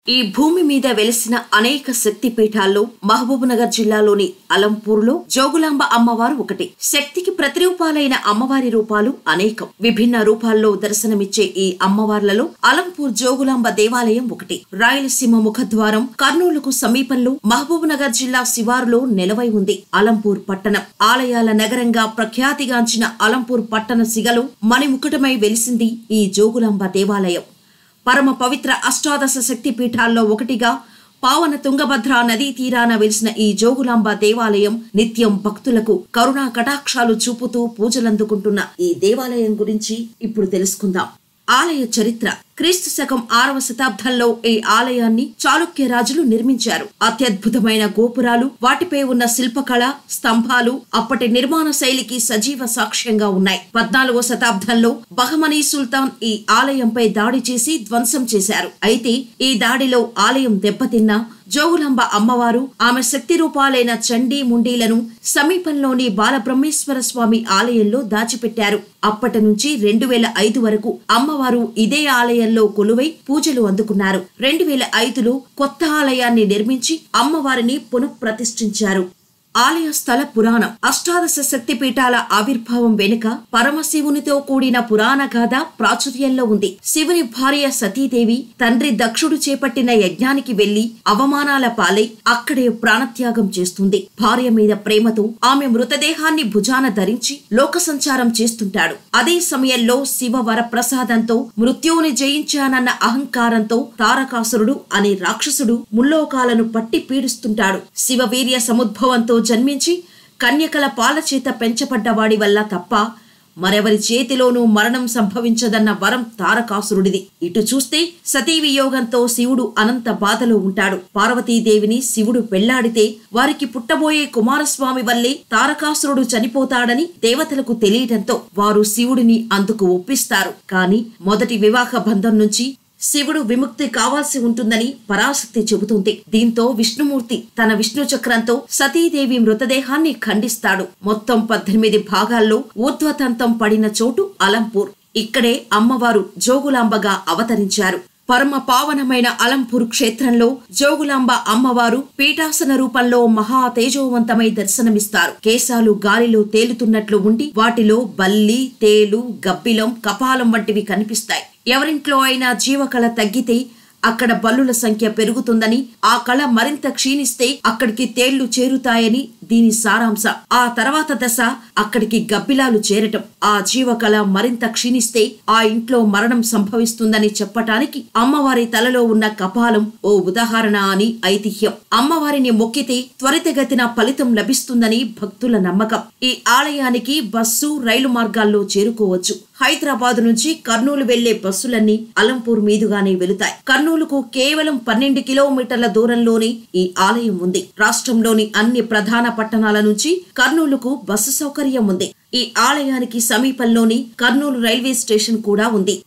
ఈ భూమి మీద వెలిసిన అనేక శక్తి పీఠాల్లో మహబూబ్నగర్ జిల్లాలోని అలంపూర్లో జోగులాంబ అమ్మవారు ఒకటి శక్తికి ప్రతిరూపాలైన అమ్మవారి రూపాలు అనేకం విభిన్న రూపాల్లో దర్శనమిచ్చే ఈ అమ్మవార్లలో అలంపూర్ జోగులాంబ దేవాలయం ఒకటి రాయలసీమ ముఖద్వారం కర్నూలుకు సమీపంలో మహబూబ్నగర్ జిల్లా శివారులో నెలవై ఉంది అలంపూర్ పట్టణం ఆలయాల నగరంగా ప్రఖ్యాతిగాంచిన అలంపూర్ పట్టణ సిగలో మణిముకుటమై వెలిసింది ఈ జోగులాంబ దేవాలయం పరమ పవిత్ర అష్టాదశ శక్తి పీఠాల్లో ఒకటిగా పావన తుంగభద్ర నదీ తీరాన వెలిసిన ఈ జోగులాంబ దేవాలయం నిత్యం భక్తులకు కరుణా కటాక్షాలు చూపుతూ పూజలందుకుంటున్న ఈ దేవాలయం గురించి ఇప్పుడు తెలుసుకుందాం ఆలయ చరిత్ర క్రీస్తు శకం ఆరవ శతాబ్దంలో ఈ ఆలయాన్ని చాళుక్య రాజులు నిర్మించారు అత్యద్భుతమైన గోపురాలు వాటిపై ఉన్న శిల్పకళ స్తంభాలు అప్పటి నిర్మాణ శైలికి సజీవ సాక్ష్యంగా ఉన్నాయి పద్నాలుగో శతాబ్దంలో బహమనీ సుల్తాన్ ఈ ఆలయంపై దాడి చేసి ధ్వంసం చేశారు అయితే ఈ దాడిలో ఆలయం దెబ్బతిన్నా జోగులాంబ అమ్మవారు ఆమె శక్తి రూపాలైన చండీ ముండీలను సమీపంలోని బాలబ్రహ్మేశ్వర స్వామి ఆలయంలో దాచిపెట్టారు అప్పటి నుంచి రెండు వేల ఐదు వరకు అమ్మవారు ఇదే ఆలయంలో కొలువై పూజలు అందుకున్నారు రెండు వేల ఐదులో కొత్త ఆలయాన్ని నిర్మించి అమ్మవారిని పునఃప్రతిష్ఠించారు ఆలయ స్థల పురాణం అష్టాదశ శక్తి పీఠాల ఆవిర్భావం వెనుక పరమశివునితో కూడిన పురాణ గాథ ప్రాచుర్యంలో ఉంది శివుని భార్య సతీదేవి తండ్రి దక్షుడు చేపట్టిన యజ్ఞానికి వెళ్లి అవమానాల పాలై అక్కడే ప్రాణత్యాగం చేస్తుంది భార్య మీద ప్రేమతో ఆమె మృతదేహాన్ని భుజాన ధరించి లోక సంచారం చేస్తుంటాడు అదే సమయంలో శివ వరప్రసాదంతో మృత్యువుని జయించానన్న అహంకారంతో తారకాసురుడు అనే రాక్షసుడు ముల్లోకాలను పట్టి పీడిస్తుంటాడు శివ వీర్య సముద్భవంతో జన్మించి కన్యకల పాల చేత పెంచబడ్డవాడి వల్ల తప్ప మరెవరి చేతిలోనూ మరణం సంభవించదన్న వరం తారకాసురుడిది ఇటు చూస్తే సతీ వియోగంతో శివుడు అనంత బాధలో ఉంటాడు పార్వతీదేవిని శివుడు పెళ్లాడితే వారికి పుట్టబోయే కుమారస్వామి వల్లే తారకాసురుడు చనిపోతాడని దేవతలకు తెలియటంతో వారు శివుడిని అందుకు ఒప్పిస్తారు కాని మొదటి వివాహ బంధం నుంచి శివుడు విముక్తి కావాల్సి ఉంటుందని పరాశక్తి చెబుతుంది దీంతో విష్ణుమూర్తి తన విష్ణు చక్రంతో సతీదేవి మృతదేహాన్ని ఖండిస్తాడు మొత్తం పద్దెనిమిది భాగాల్లో ఊర్ధ్వతంతం పడిన చోటు అలంపూర్ ఇక్కడే అమ్మవారు జోగులాంబగా అవతరించారు పరమ పావనమైన అలంపూర్ క్షేత్రంలో జోగులాంబ అమ్మవారు పీఠాసన రూపంలో మహా తేజోవంతమై దర్శనమిస్తారు కేశాలు గాలిలో తేలుతున్నట్లు ఉండి వాటిలో బల్లి తేలు గబ్బిలం కపాలం వంటివి కనిపిస్తాయి ఎవరింట్లో అయినా జీవకళ తగ్గితే అక్కడ బల్లుల సంఖ్య పెరుగుతుందని ఆ కళ మరింత క్షీణిస్తే అక్కడికి తేళ్లు చేరుతాయని దీని సారాంశం ఆ తర్వాత దశ అక్కడికి గబ్బిలాలు చేరటం ఆ జీవకళ మరింత క్షీణిస్తే ఆ ఇంట్లో మరణం సంభవిస్తుందని చెప్పటానికి అమ్మవారి తలలో ఉన్న కపాలం ఓ ఉదాహరణ అని ఐతిహ్యం అమ్మవారిని మొక్కితే త్వరితగతిన ఫలితం లభిస్తుందని భక్తుల నమ్మకం ఈ ఆలయానికి బస్సు రైలు మార్గాల్లో చేరుకోవచ్చు హైదరాబాద్ నుంచి కర్నూలు వెళ్లే బస్సులన్నీ అలంపూర్ మీదుగానే వెళుతాయి కర్నూలుకు కేవలం పన్నెండు కిలోమీటర్ల దూరంలోనే ఈ ఆలయం ఉంది రాష్ట్రంలోని అన్ని ప్రధాన పట్టణాల నుంచి కర్నూలుకు బస్సు సౌకర్యం ఉంది ఈ ఆలయానికి సమీపంలోని కర్నూలు రైల్వే స్టేషన్ కూడా ఉంది